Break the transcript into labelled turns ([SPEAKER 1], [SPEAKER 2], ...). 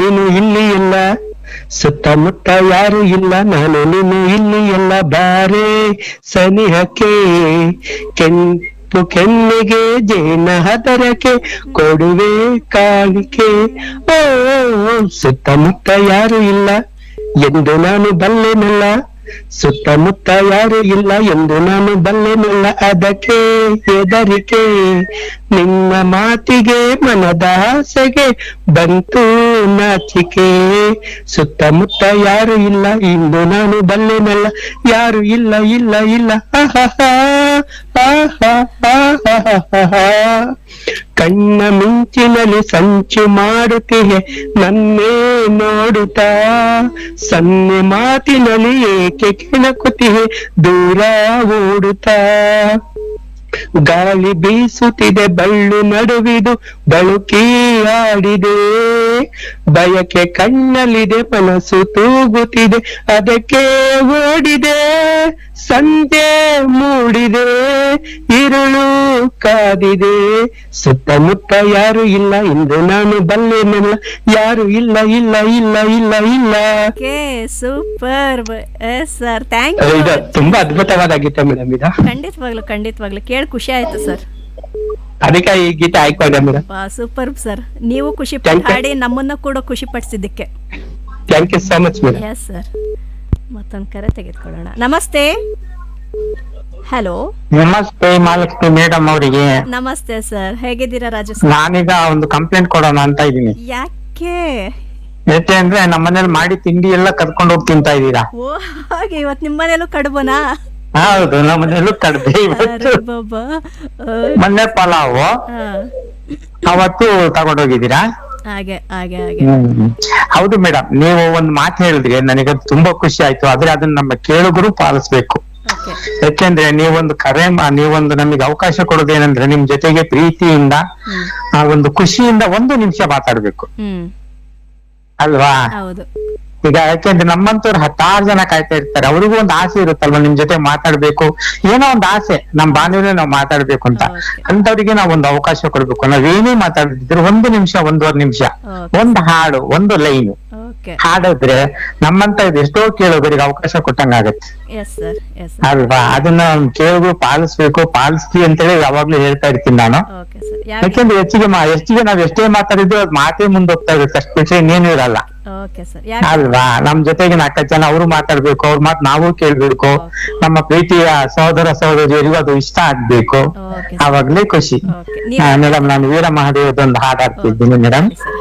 [SPEAKER 1] ನೀನು ಇಲ್ಲಿ ಇಲ್ಲ ಸುತ್ತಮುತ್ತ ಯಾರು ಇಲ್ಲ ನಾನು ನೀನು ಇಲ್ಲಿ ಎಲ್ಲ ಬಾರೆ ಸನಿಹಕ್ಕೆ ಕೆಂಪು ಕೆನ್ನೆಗೆ ಜೇನ ಹದರಕ್ಕೆ ಕೊಡುವೆ ಕಾಣಿಕೆ ಓ ಸುತ್ತಮುತ್ತ ಯಾರು ಇಲ್ಲ ಎಂದು ನಾನು ಬಲ್ಲೆನಲ್ಲ ಸುತ್ತಮುತ್ತ ಯಾರು ಇಲ್ಲ ಎಂದು ನಾನು ಬಲ್ಲೆನಲ್ಲ ಅದಕ್ಕೆ ಹೆದರಿಕೆ ನಿನ್ನ ಮಾತಿಗೆ ಮನದ ಆಸೆಗೆ ಬಂತು ನಾಚಿಕೆ ಸುತ್ತಮುತ್ತ ಯಾರು ಇಲ್ಲ ಇಂದು ನಾನು ಬಲ್ಲೆನಲ್ಲ ಯಾರು ಇಲ್ಲ ಇಲ್ಲ ಇಲ್ಲ ಆಹಾಹಾ, ಆಹಾಹಾ, ಆಹಾಹಾ. ಕಣ್ಣ ಮಿಂಚಿನಲ್ಲಿ ಸಂಚು ಮಾಡುತ್ತಿಹೆ ನನ್ನೇ ನೋಡುತ್ತಾ ಸನ್ನೆ ಮಾತಿನಲ್ಲಿ ಏಕೆ ಕೆಣಕುತ್ತಿಹೆ ದೂರ ಓಡುತ್ತಾ ಗಾಳಿ ಬೀಸುತ್ತಿದೆ ಬಳ್ಳು ನಡುವಿದು ಬಳುಕಿ ಆಡಿದೆ ಬಯಕೆ ಕಣ್ಣಲ್ಲಿದೆ ಮನಸ್ಸು ತೂಗುತ್ತಿದೆ ಅದಕ್ಕೆ ಓಡಿದೆ ಸಂಜೆ ಮೂಡಿದೆ ಇರುಳು ಕಾದಿದೆ ಸುತ್ತಮುತ್ತ ಯಾರು ಇಲ್ಲ ಇಂದು ನಾನು ಬಲ್ಲೆನಲ್ಲ ಯಾರು ಇಲ್ಲ ಇಲ್ಲ ಇಲ್ಲ ಇಲ್ಲ ಇಲ್ಲ
[SPEAKER 2] okay super yes sir thank
[SPEAKER 1] ಇದು
[SPEAKER 2] ಯು
[SPEAKER 1] ತುಂಬಾ ಅದ್ಭುತವಾದ ಗೀತೆ ಮೇಡಮ್ ಇದು
[SPEAKER 2] ಖಂಡಿತವಾಗ್ಲು ಖಂಡಿತವಾಗ್ಲು ಕೇಳಿ ಖುಷಿ ಆಯ್ತು ಸರ್
[SPEAKER 1] ಅದಕ್ಕೆ ಈ ಗೀತೆ ಆಯ್ಕೊಂಡೆ ಮೇಡಮ್
[SPEAKER 2] ಸೂಪರ್ ಸರ್ ನೀವು ಖುಷಿ
[SPEAKER 1] Thank
[SPEAKER 2] ಪಟ್ಟು
[SPEAKER 1] you.
[SPEAKER 2] ಹಾಡಿ ನಮ್ಮನ್ನ ಕೂಡ ಖುಷಿ ಪಡಿಸಿದ್ದಕ್ಕೆ
[SPEAKER 1] thank you so much madam
[SPEAKER 2] yes sir ಮತ್ತೊಂದು ಕರೆ ತೆಗೆದುಕೊಳ್ಳೋಣ ನಮಸ್ತೆ ಹಲೋ
[SPEAKER 3] ನಮಸ್ತೆ ಮಹಾಲಕ್ಷ್ಮಿ ಮೇಡಮ್ ಅವರಿಗೆ
[SPEAKER 2] ನಮಸ್ತೆ ಸರ್ ಹೇಗಿದ್ದೀರಾ ರಾಜು ಸರ್
[SPEAKER 3] ನಾನೀಗ ಒಂದು ಕಂಪ್ಲೇಂಟ್ ಕೊಡೋಣ ಅಂತ ಇದ್ದೀನಿ
[SPEAKER 2] ಯಾಕೆ
[SPEAKER 3] ಯಾಕೆ ಅಂದ್ರೆ ನಮ್ಮ ಮನೇಲಿ ಮಾಡಿ ತಿಂಡಿ ಎಲ್ಲ ಕರ್ಕೊಂಡು ಹೋಗಿ ತಿಂತಾ ಇದ್ದೀರಾ
[SPEAKER 2] ಓ ಹಾಗೆ ಇವತ್ತು ನಿಮ್ಮ ಮನೇಲೂ ಕಡುಬನಾ
[SPEAKER 3] ಹೌದು ನಮ್ಮ ಮನೇಲೂ ಕಡ್ದೆ ಇವತ್ತು
[SPEAKER 2] ಅರೆ ಬಾಬಾ
[SPEAKER 3] ಮೊನ್ನೆ ಪಲಾವು
[SPEAKER 2] ಆ,
[SPEAKER 3] ಅವತ್ತು ತಗೊಂಡೋಗಿದ್ದೀರಾ
[SPEAKER 2] ಹಾಗೆ ಹಾಗೆ ಹಾಗೆ
[SPEAKER 3] ಹೌದು ಮೇಡಮ್ ನೀವು ಒಂದು ಮಾತು ಹೇಳಿದ್ರಿ ನನಗೆ ತುಂಬಾ ಖುಷಿ ಆಯ್ತು ಆದ್ರೆ ಅದನ್ನ ನಮ್ಮ ಕೇಳುಗರು ಪಾಲಿಸ್ಬೇಕು
[SPEAKER 2] ಓಕೆ
[SPEAKER 3] ಯಾಕೆಂದ್ರೆ ನೀವೊಂದು ಕರೆ ಮಾ- ನೀವೊಂದು ನಮಗೆ ಅವಕಾಶ ಕೊಡೋದೇನಂದ್ರೆ ನಿಮ್ ಜೊತೆಗೆ ಪ್ರೀತಿಯಿಂದ
[SPEAKER 2] ಹ್ಮ್
[SPEAKER 3] ಆ ಒಂದು ಖುಷಿಯಿಂದ ಒಂದು ನಿಮಿಷ ಮಾತಾಡ್ಬೇಕು
[SPEAKER 2] ಹ್ಮ್
[SPEAKER 3] ಅಲ್ವಾ
[SPEAKER 2] ಹೌದು
[SPEAKER 3] ಈಗ ಯಾಕೆಂದ್ರೆ ನಮ್ಮಂತವ್ರು ಹತ್ತಾರು ಜನ ಕಾಯ್ತಾ ಇರ್ತಾರೆ ಅವ್ರಿಗೂ ಒಂದು ಆಸೆ ಇರುತ್ತಲ್ವಾ ನಿಮ್ ಜೊತೆ ಮಾತಾಡ್ಬೇಕು ಏನೋ ಒಂದು ಆಸೆ ನಮ್ ಬಾಂಧವ್ಯ ನಾವು ಮಾತಾಡ್ಬೇಕು ಅಂತ
[SPEAKER 2] Okay.
[SPEAKER 3] ಅಂತವ್ರಿಗೆ ನಾವು ಒಂದು ಅವಕಾಶ ಕೊಡ್ಬೇಕು ನಾವೇನೇ ಮಾತಾಡಿದ್ರು ಒಂದು ನಿಮಿಷ ಒಂದೂವರೆ ನಿಮಿಷ
[SPEAKER 2] Okay.
[SPEAKER 3] ಒಂದು ಹಾಡು ಒಂದು ಲೈನ್
[SPEAKER 2] ಓಕೆ
[SPEAKER 3] ಹಾಡಿದ್ರೆ ನಮ್ಮಂತ ಎಷ್ಟೋ ಕೇಳೋರಿಗೆ ಅವಕಾಶ ಕೊಟ್ಟಂಗಾಗತ್ತೆ
[SPEAKER 2] ಎಸ್ ಸರ್ ಎಸ್
[SPEAKER 3] ಅಲ್ವಾ ಅದನ್ನ ಕೇಳೋದು ಪಾಲಿಸ್ಬೇಕು ಪಾಲಿಸ್ತೀವಿ ಅಂತೇಳಿ ಯಾವಾಗ್ಲೂ ಹೇಳ್ತಾ ಇರ್ತೀನಿ ನಾನು
[SPEAKER 2] ಓಕೆ ಸರ್ ಯಾವ
[SPEAKER 3] ಯಾಕೆಂದ್ರೆ ಹೆಚ್ಚಿಗೆ ಮಾ- ಹೆಚ್ಚಿಗೆ ನಾವ್ ಎಷ್ಟೇ ಮಾತಾಡಿದ್ರು ಅದ್ ಮಾತೇ ಮುಂದೋಗ್ತಾ ಇರುತ್ತೆ ಅಷ್ಟು ಬಿಟ್ರೆ ಇನ್ನೇನು ಇರಲ್ಲ
[SPEAKER 2] ಓಕೆ ಸರ್ ಯಾವ
[SPEAKER 3] ಅಲ್ವಾ ನಮ್ ಜೊತೆಗೆ ನಾಲ್ಕು ಜನ ಅವರು ಮಾತಾಡ್ಬೇಕು ಅವ್ರ ಮಾತ್ ನಾವು ಕೇಳ್ಬೇಕು ನಮ್ಮ ಪ್ರೀತಿಯ ಸಹೋದರ ಸಹೋದರಿಯರಿಗೂ ಅದು ಇಷ್ಟ ಆಗ್ಬೇಕು
[SPEAKER 2] ಓಕೆ
[SPEAKER 3] ಆವಾಗ್ಲೇ ಖುಷಿ
[SPEAKER 2] ಓಕೆ ನೀವು
[SPEAKER 3] ಮೇಡಮ್ ನಾನು ವೀರ ಮಹಾದೇವದೊಂದು ಹಾಡು ಹಾಡ್ತಿದ್ದೀನಿ ಮೇಡಮ್
[SPEAKER 2] ಸರ್